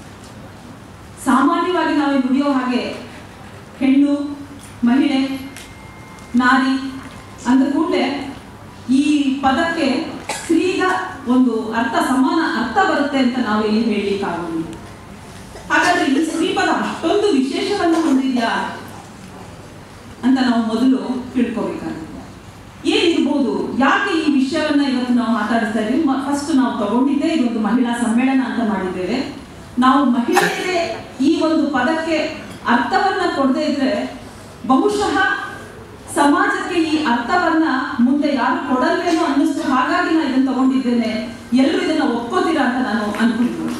ಸಾಮಾನ್ಯವಾಗಿ ನಾವು ನುಡಿಯೋ ಹಾಗೆ ಹೆಣ್ಣು ಮಹಿಳೆ ನಾರಿ ಅಂದ ಕೂಡಲೇ ಈ ಪದಕ್ಕೆ ಸ್ತ್ರೀಗ ಒಂದು ಅರ್ಥ ಸಮಾನ ಅರ್ಥ ಬರುತ್ತೆ ಅಂತ ನಾವು ಇಲ್ಲಿ ಹೇಳಲಿಕ್ಕಾಗೋದಿಲ್ಲ ಹಾಗಾದ್ರೆ ಈ ಸ್ತ್ರೀ ಪದ ಅಷ್ಟೊಂದು ವಿಶೇಷವನ್ನು ಹೊಂದಿದ್ಯಾ ಅಂತ ನಾವು ಮೊದಲು ತಿಳ್ಕೊಬೇಕಾಗುತ್ತೆ ಏನಿರ್ಬೋದು ಯಾಕೆ ಈ ವಿಷಯವನ್ನ ಇವತ್ತು ನಾವು ಮಾತಾಡಿಸ್ತಾ ಇದ್ದೀವಿ ಫಸ್ಟ್ ನಾವು ತಗೊಂಡಿದ್ದೆ ಇದೊಂದು ಮಹಿಳಾ ಸಮ್ಮೇಳನ ಅಂತ ಮಾಡಿದ್ದೇವೆ ನಾವು ಮಹಿಳೆಯರೇ ಈ ಒಂದು ಪದಕ್ಕೆ ಅರ್ಥವನ್ನ ಕೊಡದೇ ಇದ್ರೆ ಬಹುಶಃ ಸಮಾಜಕ್ಕೆ ಈ ಅರ್ಥವನ್ನ ಮುಂದೆ ಯಾರು ಕೊಡಲ್ವೇನೋ ಅನ್ನಿಸ್ತು ಹಾಗಾಗಿ ನಾನು ಇದನ್ನು ತಗೊಂಡಿದ್ದೇನೆ ಎಲ್ಲರೂ ಇದನ್ನ ಒಪ್ಕೋತೀರಾ ಅಂತ ನಾನು ಅನ್ಕೊಂಡಿದ್ದೀನಿ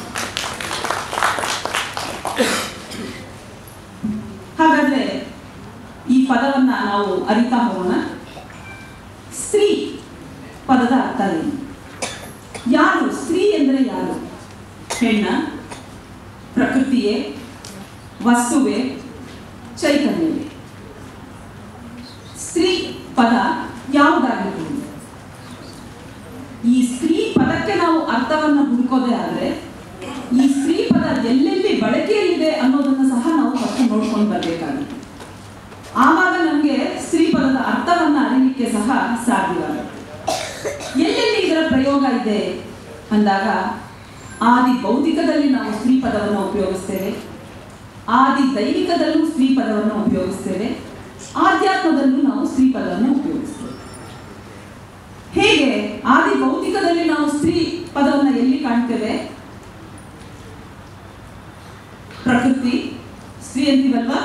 ಹಾಗಾದ್ರೆ ಈ ಪದವನ್ನ ನಾವು ಅರಿತಾ ಹೋಗೋಣ ಸ್ತ್ರೀ ಪದದ ಅರ್ಥ ಏನು ಯಾರು ಸ್ತ್ರೀ ಎಂದರೆ ಯಾರು ಹೆಣ್ಣ ಪ್ರಕೃತಿಯೇ ವಸ್ತುವೇ ಚೈತನ್ಯವೇ ಸ್ತ್ರೀ ಪದ ಯಾವುದಾಗಿರ್ಬೋದು ಈ ಸ್ತ್ರೀ ಪದಕ್ಕೆ ನಾವು ಅರ್ಥವನ್ನು ಹುಡುಕೋದೇ ಆದರೆ ಈ ಸ್ತ್ರೀ ಪದ ಎಲ್ಲೆಲ್ಲಿ ಬಳಕೆಯಲ್ಲಿದೆ ಅನ್ನೋದನ್ನು ಸಹ ನಾವು ಫಸ್ಟ್ ನೋಡ್ಕೊಂಡು ಬರಬೇಕಾಗುತ್ತೆ ಆವಾಗ ನಮಗೆ ಸ್ತ್ರೀ ಪದದ ಅರ್ಥವನ್ನು ಅರಿಲಿಕ್ಕೆ ಸಹ ಸಾಧ್ಯವಾಗುತ್ತೆ ಎಲ್ಲೆಲ್ಲಿ ಇದರ ಪ್ರಯೋಗ ಇದೆ ಅಂದಾಗ ಆದಿ ಭೌತಿಕದಲ್ಲಿ ನಾವು ಸ್ತ್ರೀ ಪದವನ್ನು ಉಪಯೋಗಿಸ್ತೇವೆ ಆದಿ ದೈವಿಕದಲ್ಲೂ ಸ್ತ್ರೀ ಪದವನ್ನು ಉಪಯೋಗಿಸ್ತೇವೆ ಆಧ್ಯಾತ್ಮದಲ್ಲೂ ನಾವು ಸ್ತ್ರೀ ಪದವನ್ನು ಉಪಯೋಗಿಸ್ತೇವೆ ಹೇಗೆ ಆದಿ ಭೌತಿಕದಲ್ಲಿ ನಾವು ಸ್ತ್ರೀ ಪದವನ್ನು ಎಲ್ಲಿ ಕಾಣ್ತೇವೆ ಪ್ರಕೃತಿ ಸ್ತ್ರೀ ಅಂತೀವಲ್ವಾ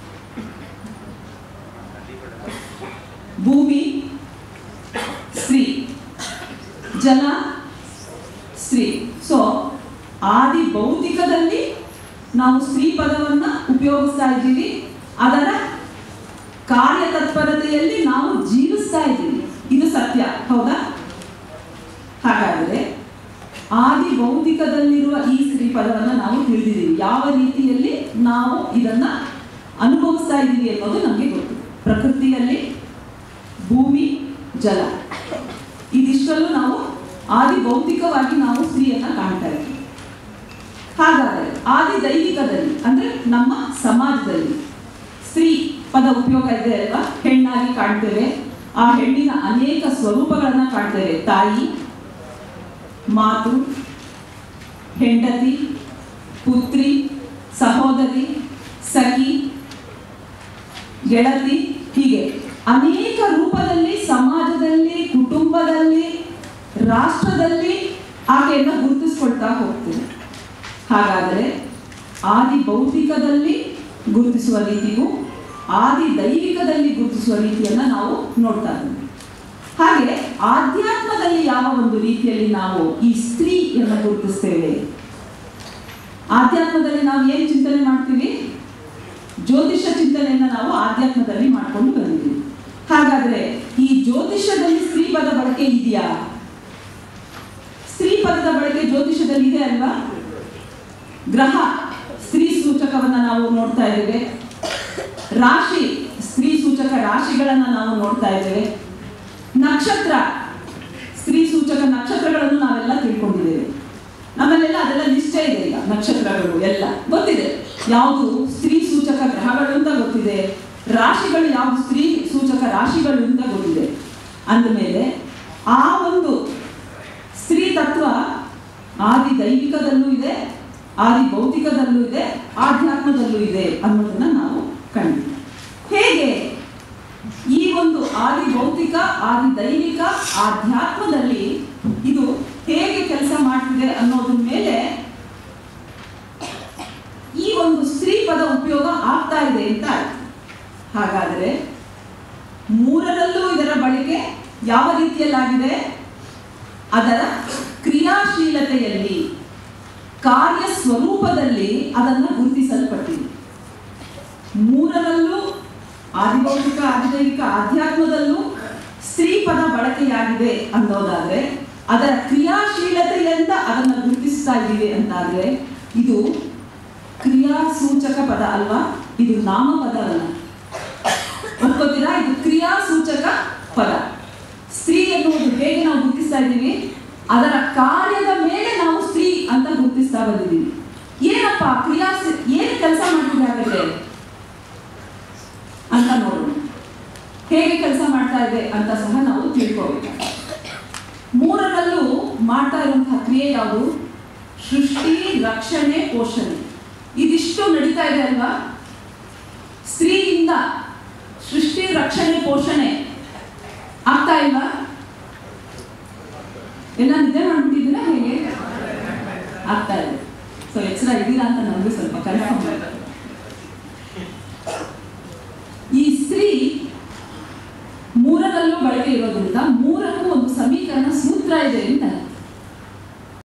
ಭೂಮಿ ಸ್ತ್ರೀ ಜಲ ಸ್ತ್ರೀ ಸೊ ಆದಿ ಭೌತಿಕದಲ್ಲಿ ನಾವು ಸ್ತ್ರೀ ಪದವನ್ನ ಉಪಯೋಗಿಸ್ತಾ ಇದ್ದೀವಿ ಅದರ ಕಾರ್ಯತತ್ಪರತೆಯಲ್ಲಿ ನಾವು ಜೀವಿಸ್ತಾ ಇದ್ದೀವಿ ಇದು ಸತ್ಯ ಹೌದಾ ಹಾಗಾದರೆ ಆದಿ ಭೌತಿಕದಲ್ಲಿರುವ ಈ ಸ್ತ್ರೀ ಪದವನ್ನು ನಾವು ತಿಳಿದಿದ್ದೀವಿ ಯಾವ ರೀತಿಯಲ್ಲಿ ನಾವು ಇದನ್ನ ಅನುಭವಿಸ್ತಾ ಇದ್ದೀವಿ ಅನ್ನೋದು ನಮಗೆ ಗೊತ್ತು ಪ್ರಕೃತಿಯಲ್ಲಿ ಭೂಮಿ ಜಲ ಇದಿಷ್ಟಲ್ಲೂ ನಾವು ಆದಿ ಭೌತಿಕವಾಗಿ ನಾವು ಸ್ತ್ರೀಯನ್ನ ಕಾಣ್ತಾ ಇದ್ದೀವಿ ಹಾಗಾದರೆ ಆದಿ ದೈವಿಕದಲ್ಲಿ ಅಂದ್ರೆ ನಮ್ಮ ಸಮಾಜದಲ್ಲಿ ಸ್ತ್ರೀ ಪದ ಉಪಯೋಗ ಇದೆ ಅಲ್ವಾ ಹೆಣ್ಣಾಗಿ ಕಾಣ್ತೇವೆ ಆ ಹೆಣ್ಣಿನ ಅನೇಕ ಸ್ವರೂಪಗಳನ್ನ ಕಾಣ್ತೇವೆ ತಾಯಿ ಮಾತು ಹೆಂಡತಿ ಪುತ್ರಿ ಸಹೋದರಿ ಸಖಿ ಗೆಳತಿ ಹೀಗೆ ಅನೇಕ ರೂಪದಲ್ಲಿ ಸಮಾಜದಲ್ಲಿ ಕುಟುಂಬದಲ್ಲಿ ರಾಷ್ಟ್ರದಲ್ಲಿ ಆಕೆಯನ್ನು ಗುರುತಿಸ್ಕೊಳ್ತಾ ಹೋಗ್ತೇವೆ ಹಾಗಾದರೆ ಆದಿ ಭೌತಿಕದಲ್ಲಿ ಗುರುತಿಸುವ ರೀತಿಗೂ ಆದಿ ದೈವಿಕದಲ್ಲಿ ಗುರುತಿಸುವ ರೀತಿಯನ್ನ ನಾವು ನೋಡ್ತಾ ಇದ್ದೀವಿ ಹಾಗೆ ಆಧ್ಯಾತ್ಮದಲ್ಲಿ ಯಾವ ಒಂದು ರೀತಿಯಲ್ಲಿ ನಾವು ಈ ಸ್ತ್ರೀಯನ್ನು ಗುರುತಿಸ್ತೇವೆ ಆಧ್ಯಾತ್ಮದಲ್ಲಿ ನಾವು ಏನು ಚಿಂತನೆ ಮಾಡ್ತೀವಿ ಜ್ಯೋತಿಷ ಚಿಂತನೆಯನ್ನ ನಾವು ಆಧ್ಯಾತ್ಮದಲ್ಲಿ ಮಾಡ್ಕೊಂಡು ಬಂದಿದ್ದೀವಿ ಹಾಗಾದ್ರೆ ಈ ಜ್ಯೋತಿಷದಲ್ಲಿ ಸ್ತ್ರೀ ಪದ ಬಳಕೆ ಇದೆಯಾ ಸ್ತ್ರೀ ಪದದ ಬಳಕೆ ಜ್ಯೋತಿಷದಲ್ಲಿ ಇದೆ ಅಲ್ವಾ ಗ್ರಹ ಸ್ತ್ರೀ ಸೂಚಕವನ್ನ ನಾವು ನೋಡ್ತಾ ಇದ್ದೇವೆ ರಾಶಿ ಸ್ತ್ರೀ ಸೂಚಕ ರಾಶಿಗಳನ್ನ ನಾವು ನೋಡ್ತಾ ಇದ್ದೇವೆ ನಕ್ಷತ್ರ ಸ್ತ್ರೀ ಸೂಚಕ ನಕ್ಷತ್ರಗಳನ್ನು ನಾವೆಲ್ಲ ತಿಳ್ಕೊಂಡಿದ್ದೇವೆ ನಮ್ಮಲ್ಲೆಲ್ಲ ಅದೆಲ್ಲ ನಿಶ್ಚಯ ಇದೆ ಈಗ ನಕ್ಷತ್ರಗಳು ಎಲ್ಲ ಗೊತ್ತಿದೆ ಯಾವುದು ಸ್ತ್ರೀ ಸೂಚಕ ಗ್ರಹಗಳು ಅಂತ ಗೊತ್ತಿದೆ ರಾಶಿಗಳು ಯಾವುದು ಸ್ತ್ರೀ ಸೂಚಕ ರಾಶಿಗಳು ಅಂತ ಗೊತ್ತಿದೆ ಅಂದಮೇಲೆ ಆ ಒಂದು ಸ್ತ್ರೀ ತತ್ವ ಆದಿ ದೈವಿಕದಲ್ಲೂ ಇದೆ ಆದಿ ಭೌತಿಕದಲ್ಲೂ ಇದೆ ಆಧ್ಯಾತ್ಮದಲ್ಲೂ ಇದೆ ಅನ್ನೋದನ್ನ ನಾವು ಕಂಡಿದ್ದೀವಿ ಹೇಗೆ ಈ ಒಂದು ಆದಿ ಭೌತಿಕ ಆದಿ ದೈವಿಕ ಆಧ್ಯಾತ್ಮದಲ್ಲಿ ಇದು ಹೇಗೆ ಕೆಲಸ ಮಾಡ್ತಿದೆ ಅನ್ನೋದ್ರ ಮೇಲೆ ಈ ಒಂದು ಸ್ತ್ರೀ ಪದ ಉಪಯೋಗ ಆಗ್ತಾ ಇದೆ ಅಂತ ಆಯ್ತು ಹಾಗಾದರೆ ಮೂರರಲ್ಲೂ ಇದರ ಬಳಕೆ ಯಾವ ರೀತಿಯಲ್ಲಾಗಿದೆ ಅದರ ಕ್ರಿಯಾಶೀಲತೆಯಲ್ಲಿ ಕಾರ್ಯ ಸ್ವರೂಪದಲ್ಲಿ ಅದನ್ನು ಗುರುತಿಸಲ್ಪಟ್ಟಿದೆ ಮೂರರಲ್ಲೂ ಆದಿಭೌತಿಕ ಆದಿದೈವಿಕ ಆಧ್ಯಾತ್ಮದಲ್ಲೂ ಸ್ತ್ರೀ ಪದ ಬಳಕೆಯಾಗಿದೆ ಅನ್ನೋದಾದ್ರೆ ಅದರ ಕ್ರಿಯಾಶೀಲತೆಯಿಂದ ಅದನ್ನು ಗುರುತಿಸ್ತಾ ಇದ್ದೀವಿ ಅಂತಾದ್ರೆ ಇದು ಕ್ರಿಯಾಸೂಚಕ ಪದ ಅಲ್ವಾ ಇದು ನಾಮಪದ ಅಲ್ಲ ಒಪ್ಕೋತೀರಾ ಇದು ಕ್ರಿಯಾಸೂಚಕ ಪದ ಸ್ತ್ರೀ ಎನ್ನುವುದು ಹೇಗೆ ನಾವು ಗುರುತಿಸ್ತಾ ಇದ್ದೀವಿ ಅದರ ಕಾರ್ಯದ ಮೇಲೆ ನಾವು ಸ್ತ್ರೀ ಅಂತ ಗುರುತಿಸ್ತಾ ಬಂದಿದ್ದೀವಿ ಏನಪ್ಪ ಕ್ರಿಯಾ ಏನಕ್ಕೆ ಕೆಲಸ ಮಾಡ್ತಿದೆ ಹಾಗಾದ್ರೆ ಅಂತ ನೋಡೋಣ ಹೇಗೆ ಕೆಲಸ ಮಾಡ್ತಾ ಇದೆ ಅಂತ ಸಹ ನಾವು ತಿಳ್ಕೋಬೇಕು ಮೂರರಲ್ಲೂ ಮಾಡ್ತಾ ಇರುವಂತಹ ಕ್ರಿಯೆ ಯಾವುದು ಸೃಷ್ಟಿ ರಕ್ಷಣೆ ಪೋಷಣೆ ಇದಿಷ್ಟು ನಡೀತಾ ಇದೆ ಅಲ್ವಾ ಸ್ತ್ರೀಯಿಂದ ಸೃಷ್ಟಿ ರಕ್ಷಣೆ ಪೋಷಣೆ ಆಗ್ತಾ ಇಲ್ವಾ ಎಲ್ಲ ನಿದ್ದೆ ಮಾಡ್ಬಿಟ್ಟಿದ್ದೀರಾ ಹೇಗೆ ಆಗ್ತಾ ಇದೆ ಸೊ ಎಚ್ಚರ ಇದ್ದೀರಾ ಅಂತ ನನಗೂ ಸ್ವಲ್ಪ ಕನ್ಫ್ಯೂಸ್